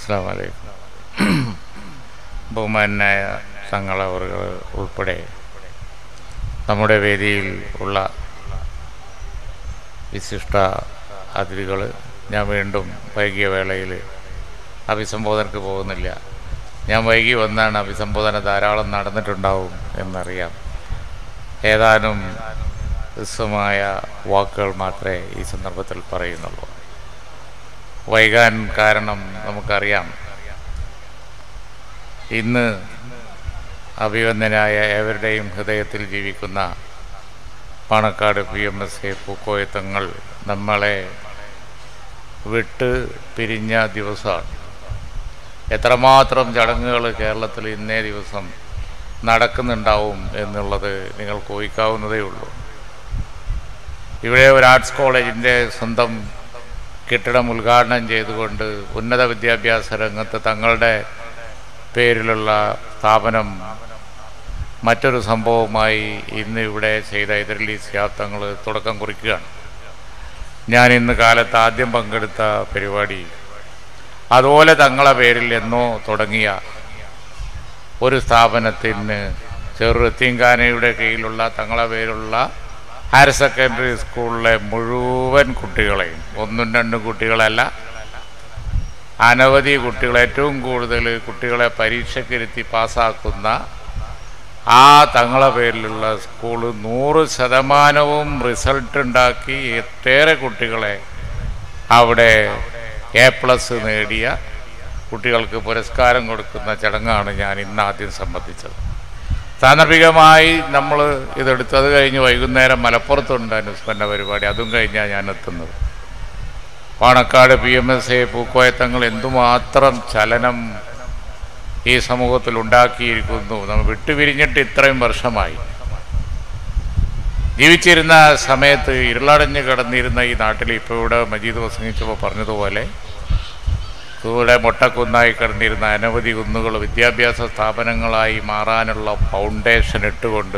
അസ്സാം വലൈക്കും ബഹുമാനായ തങ്ങളവറുകൾ ഉൾപ്പെടെ നമ്മുടെ വേദിയിൽ ഉള്ള വിശിഷ്ട അതിഥികൾ ഞാൻ വീണ്ടും വൈകിയ വേളയിൽ അഭിസംബോധനക്ക് പോകുന്നില്ല ഞാൻ വൈകി വന്നാണ് അഭിസംബോധന ധാരാളം നടന്നിട്ടുണ്ടാവും എന്നറിയാം ഏതാനും ഹ്രസ്വമായ വാക്കുകൾ മാത്രമേ ഈ സന്ദർഭത്തിൽ പറയുന്നുള്ളൂ വൈകാൻ കാരണം നമുക്കറിയാം ഇന്ന് അഭിവന്ദനായ ഏവരുടെയും ഹൃദയത്തിൽ ജീവിക്കുന്ന Panakkad P M S A Pookoyathangal നമ്മളെ വിട്ട് പിരിഞ്ഞ ദിവസമാണ് എത്രമാത്രം ചടങ്ങുകൾ കേരളത്തിൽ ഇന്നേ ദിവസം നടക്കുന്നുണ്ടാവും എന്നുള്ളത് നിങ്ങൾക്ക് ഊഹിക്കാവുന്നതേ ഉള്ളൂ ഇവിടെ ഒരു ആർട്സ് കോളേജിൻ്റെ സ്വന്തം കെട്ടിടം ഉദ്ഘാടനം ചെയ്തുകൊണ്ട് ഉന്നത വിദ്യാഭ്യാസ രംഗത്ത് തങ്ങളുടെ പേരിലുള്ള സ്ഥാപനം മറ്റൊരു സംഭവമായി ഇന്ന് ഇവിടെ ചെയ്ത എതിരലി തങ്ങൾ തുടക്കം കുറിക്കുകയാണ് ഞാൻ ഇന്ന് കാലത്ത് ആദ്യം പങ്കെടുത്ത പരിപാടി അതുപോലെ തങ്ങളെ പേരിൽ എന്നോ തുടങ്ങിയ ഒരു സ്ഥാപനത്തിന് ചെറു എത്തീങ്കാനയുടെ കീഴിലുള്ള തങ്ങളെ പേരുള്ള ഹയർ സെക്കൻഡറി സ്കൂളിലെ മുഴുവൻ കുട്ടികളെയും ഒന്നും രണ്ടും കുട്ടികളല്ല അനവധി കുട്ടികൾ ഏറ്റവും കൂടുതൽ കുട്ടികളെ പരീക്ഷയ്ക്കിരുത്തി പാസ്സാക്കുന്ന ആ തങ്ങളെ പേരിലുള്ള സ്കൂള് നൂറ് ശതമാനവും റിസൾട്ട് ഉണ്ടാക്കി ഒട്ടേറെ കുട്ടികളെ അവിടെ എ പ്ലസ് നേടിയ കുട്ടികൾക്ക് പുരസ്കാരം കൊടുക്കുന്ന ചടങ്ങാണ് ഞാൻ ഇന്ന് ആദ്യം സംബന്ധിച്ചത് സാന്ദർഭികമായി നമ്മൾ ഇതെടുത്ത് അത് കഴിഞ്ഞ് വൈകുന്നേരം മലപ്പുറത്തുണ്ട് അനുസ്മരണ പരിപാടി അതും കഴിഞ്ഞാണ് ഞാൻ എത്തുന്നത് Panakkad P M S A Pookoyathangal എന്തുമാത്രം ചലനം ഈ സമൂഹത്തിൽ ഉണ്ടാക്കിയിരിക്കുന്നു നമ്മൾ വിട്ടുപിരിഞ്ഞിട്ട് ഇത്രയും വർഷമായി ജീവിച്ചിരുന്ന സമയത്ത് ഇരുളടഞ്ഞ് കിടന്നിരുന്ന ഈ നാട്ടിൽ ഇപ്പോൾ ഇവിടെ മജീദ് പ്രസംഗിച്ചപ്പോൾ പറഞ്ഞതുപോലെ ഇവിടെ മൊട്ടക്കുന്നായി കിടന്നിരുന്ന അനവധി കുന്നുകൾ വിദ്യാഭ്യാസ സ്ഥാപനങ്ങളായി മാറാനുള്ള ഫൗണ്ടേഷൻ ഇട്ടുകൊണ്ട്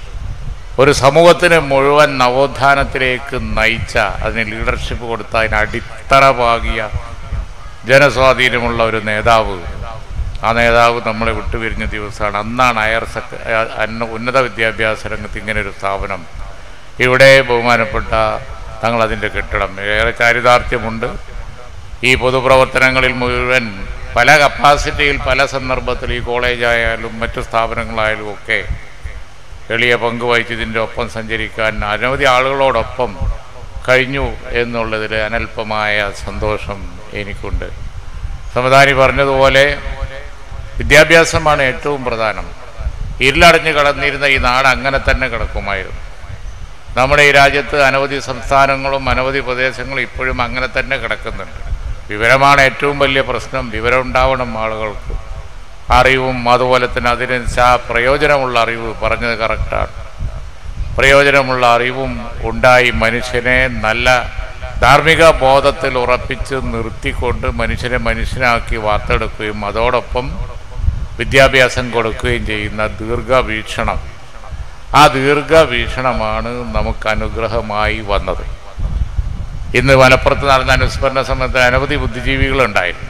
ഒരു സമൂഹത്തിന് മുഴുവൻ നവോത്ഥാനത്തിലേക്ക് നയിച്ച അതിന് ലീഡർഷിപ്പ് കൊടുത്ത അതിന് അടിത്തറ പാകിയ ജനസ്വാധീനമുള്ള ഒരു നേതാവ് ആ നേതാവ് നമ്മളെ വിട്ടുപിരിഞ്ഞ ദിവസമാണ് അന്നാണ് ഹയർ സെക്ക അന്ന ഉന്നത വിദ്യാഭ്യാസ രംഗത്ത് ഇങ്ങനെ ഒരു സ്ഥാപനം ഇവിടെ ബഹുമാനപ്പെട്ട തങ്ങളതിൻ്റെ കെട്ടിടം ഏറെ ചാരിതാർത്ഥ്യമുണ്ട് ഈ പൊതുപ്രവർത്തനങ്ങളിൽ മുഴുവൻ പല കപ്പാസിറ്റിയിൽ പല സന്ദർഭത്തിൽ ഈ കോളേജായാലും മറ്റു സ്ഥാപനങ്ങളായാലും ഒക്കെ എളിയ പങ്ക് വഹിച്ചതിൻ്റെ ഒപ്പം സഞ്ചരിക്കാൻ അനവധി ആളുകളോടൊപ്പം കഴിഞ്ഞു എന്നുള്ളതിൽ അനൽപമായ സന്തോഷം എനിക്കുണ്ട് സമദാനി പറഞ്ഞതുപോലെ വിദ്യാഭ്യാസമാണ് ഏറ്റവും പ്രധാനം ഇരുളടഞ്ഞ് കിടന്നിരുന്ന ഈ നാട് അങ്ങനെ തന്നെ കിടക്കുമായിരുന്നു നമ്മുടെ ഈ രാജ്യത്ത് അനവധി സംസ്ഥാനങ്ങളും അനവധി പ്രദേശങ്ങളും ഇപ്പോഴും അങ്ങനെ തന്നെ കിടക്കുന്നുണ്ട് വിവരമാണ് ഏറ്റവും വലിയ പ്രശ്നം വിവരം ഉണ്ടാവണം ആളുകൾക്ക് അറിവും അതുപോലെ തന്നെ അതിന് പ്രയോജനമുള്ള അറിവ് പറഞ്ഞത് കറക്റ്റാണ് പ്രയോജനമുള്ള അറിവും ഉണ്ടായി മനുഷ്യനെ നല്ല ധാർമ്മിക ബോധത്തിൽ ഉറപ്പിച്ച് നിർത്തിക്കൊണ്ട് മനുഷ്യനെ മനുഷ്യനാക്കി വാർത്തെടുക്കുകയും അതോടൊപ്പം വിദ്യാഭ്യാസം കൊടുക്കുകയും ചെയ്യുന്ന ദീർഘവീക്ഷണം ആ ദീർഘവീക്ഷണമാണ് നമുക്ക് അനുഗ്രഹമായി വന്നത് ഇന്ന് മലപ്പുറത്ത് നടന്ന അനുസ്മരണ സമയത്ത് അനവധി ബുദ്ധിജീവികളുണ്ടായിരുന്നു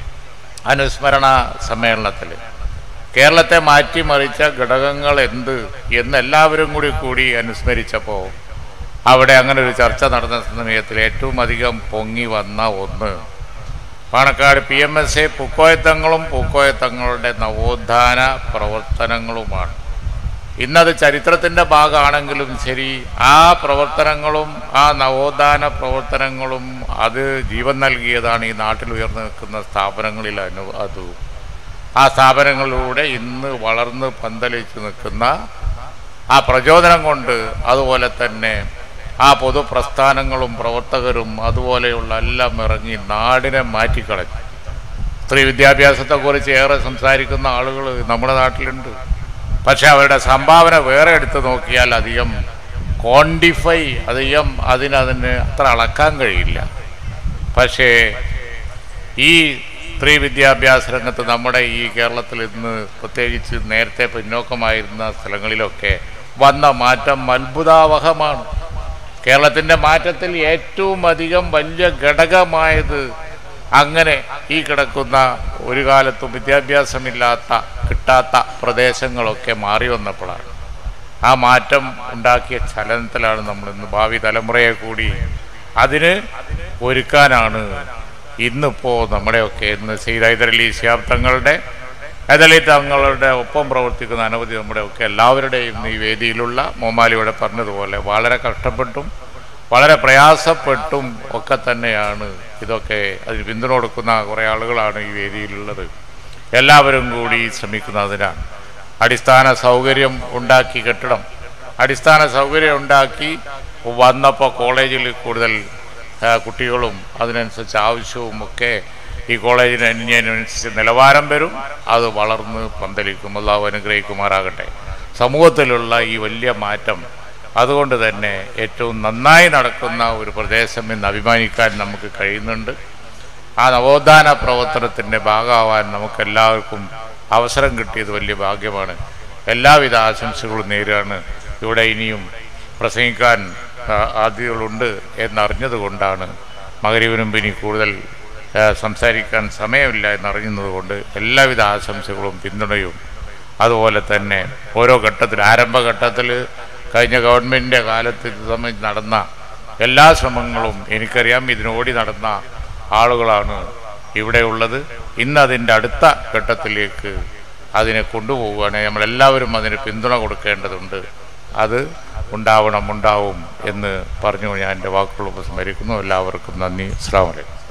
അനുസ്മരണ സമ്മേളനത്തിൽ കേരളത്തെ മാറ്റിമറിച്ച ഘടകങ്ങൾ എന്ത് എന്ന് എല്ലാവരും കൂടി കൂടി അനുസ്മരിച്ചപ്പോൾ അവിടെ അങ്ങനെ ഒരു ചർച്ച നടന്ന സമയത്തിൽ ഏറ്റവും അധികം പൊങ്ങി വന്ന ഒന്ന് Panakkad P M S A പൂക്കോയത്തങ്ങളും പൂക്കോയത്തങ്ങളുടെ നവോത്ഥാന പ്രവർത്തനങ്ങളുമാണ് ഇന്നത് ചരിത്രത്തിൻ്റെ ഭാഗമാണെങ്കിലും ശരി ആ പ്രവർത്തനങ്ങളും ആ നവോത്ഥാന പ്രവർത്തനങ്ങളും അത് ജീവൻ നൽകിയതാണ് ഈ നാട്ടിൽ ഉയർന്നു നിൽക്കുന്ന സ്ഥാപനങ്ങളിൽ അനു അത് ആ സ്ഥാപനങ്ങളിലൂടെ ഇന്ന് വളർന്ന് പന്തലിച്ച് നിൽക്കുന്ന ആ പ്രചോദനം കൊണ്ട് അതുപോലെ തന്നെ ആ പൊതുപ്രസ്ഥാനങ്ങളും പ്രവർത്തകരും അതുപോലെയുള്ള എല്ലാം ഇറങ്ങി നാടിനെ മാറ്റിക്കളഞ്ഞു സ്ത്രീ വിദ്യാഭ്യാസത്തെക്കുറിച്ച് ഏറെ സംസാരിക്കുന്ന ആളുകൾ നമ്മുടെ നാട്ടിലുണ്ട് പക്ഷെ അവരുടെ സംഭാവന വേറെ എടുത്ത് നോക്കിയാൽ അധികം ക്വാണ്ടിഫൈ അധികം അതിനതിന് അത്ര അളക്കാൻ കഴിയില്ല പക്ഷേ ഈ സ്ത്രീ വിദ്യാഭ്യാസ രംഗത്ത് നമ്മുടെ ഈ കേരളത്തിൽ ഇന്ന് പ്രത്യേകിച്ച് നേരത്തെ പിന്നോക്കമായിരുന്ന സ്ഥലങ്ങളിലൊക്കെ വന്ന മാറ്റം അത്ഭുതാവഹമാണ് കേരളത്തിൻ്റെ മാറ്റത്തിൽ ഏറ്റവും അധികം വലിയ ഘടകമായത് അങ്ങനെ ഈ കിടക്കുന്ന ഒരു കാലത്തും വിദ്യാഭ്യാസമില്ലാത്ത കിട്ടാത്ത പ്രദേശങ്ങളൊക്കെ മാറി വന്നപ്പോഴാണ് ആ മാറ്റം ഉണ്ടാക്കിയ ചലനത്തിലാണ് നമ്മൾ ഇന്ന് ഭാവി തലമുറയെ കൂടി അതിന് ഒരുക്കാനാണ് ഇന്നിപ്പോൾ നമ്മുടെയൊക്കെ ഇന്ന് സെയ്ദ് ഹൈദരലി ശിഹാബ് തങ്ങളുടെ ഹൈദരലി തങ്ങളുടെ ഒപ്പം പ്രവർത്തിക്കുന്ന അനവധി നമ്മുടെയൊക്കെ എല്ലാവരുടെയും ഈ വേദിയിലുള്ള മോമാലിയുടെ പറഞ്ഞതുപോലെ വളരെ കഷ്ടപ്പെട്ടും വളരെ പ്രയാസപ്പെട്ടും ഒക്കെ തന്നെയാണ് ഇതൊക്കെ അതിന് പിന്തുണ കൊടുക്കുന്ന കുറേ ആളുകളാണ് ഈ വേദിയിലുള്ളത് എല്ലാവരും കൂടി ശ്രമിക്കുന്നതിനാണ് അടിസ്ഥാന സൗകര്യം ഉണ്ടാക്കി കെട്ടിടം അടിസ്ഥാന സൗകര്യം ഉണ്ടാക്കി വന്നപ്പോൾ കോളേജിൽ കൂടുതൽ ആ, കുട്ടികളും അതിനനുസരിച്ച് ആവശ്യവും ഒക്കെ ഈ കോളേജിന് അനുസരിച്ച് നിലവാരം വരും അത് വളർന്ന് പന്തലിക്കും അള്ളാഹു അനുഗ്രഹിക്കുമാറാകട്ടെ സമൂഹത്തിലുള്ള ഈ വലിയ മാറ്റം അതുകൊണ്ട് തന്നെ ഏറ്റവും നന്നായി നടക്കുന്ന ഒരു പ്രദേശം എന്ന് അഭിമാനിക്കാൻ നമുക്ക് കഴിയുന്നുണ്ട് ആ നവോത്ഥാന പ്രവർത്തനത്തിൻ്റെ ഭാഗമാവാൻ നമുക്കെല്ലാവർക്കും അവസരം കിട്ടിയത് വലിയ ഭാഗ്യമാണ് എല്ലാവിധ ആശംസകളും നേരാണ് ഇവിടെ ഇനിയും പ്രസംഗിക്കാൻ ആ, ആദികളുണ്ട് എന്നറിഞ്ഞത് കൊണ്ടാണ് മകരീവനും ഇനി കൂടുതൽ ആ, സംസാരിക്കാൻ സമയമില്ല എന്നറിയുന്നത് കൊണ്ട് എല്ലാവിധ ആശംസകളും പിന്തുണയും അതുപോലെ തന്നെ ഓരോ ഘട്ടത്തിൽ ആരംഭഘട്ടത്തിൽ കഴിഞ്ഞ ഗവൺമെൻറ്റിൻ്റെ കാലത്ത് ഇത് സംബന്ധിച്ച് നടന്ന എല്ലാ ശ്രമങ്ങളും എനിക്കറിയാം ഇതിനോടി നടന്ന ആളുകളാണ് ഇവിടെയുള്ളത് ഇന്ന് അതിൻ്റെ അടുത്ത ഘട്ടത്തിലേക്ക് അതിനെ കൊണ്ടുപോവുകയാണ് നമ്മളെല്ലാവരും അതിന് പിന്തുണ കൊടുക്കേണ്ടതുണ്ട് അത് ഉണ്ടാവണം ഉണ്ടാവും എന്ന് പറഞ്ഞു ഞാൻ എൻ്റെ വാക്കുകൾ ഉപസംഹരിക്കുന്നു എല്ലാവർക്കും നന്ദി അസ്സാം വലൈക്കും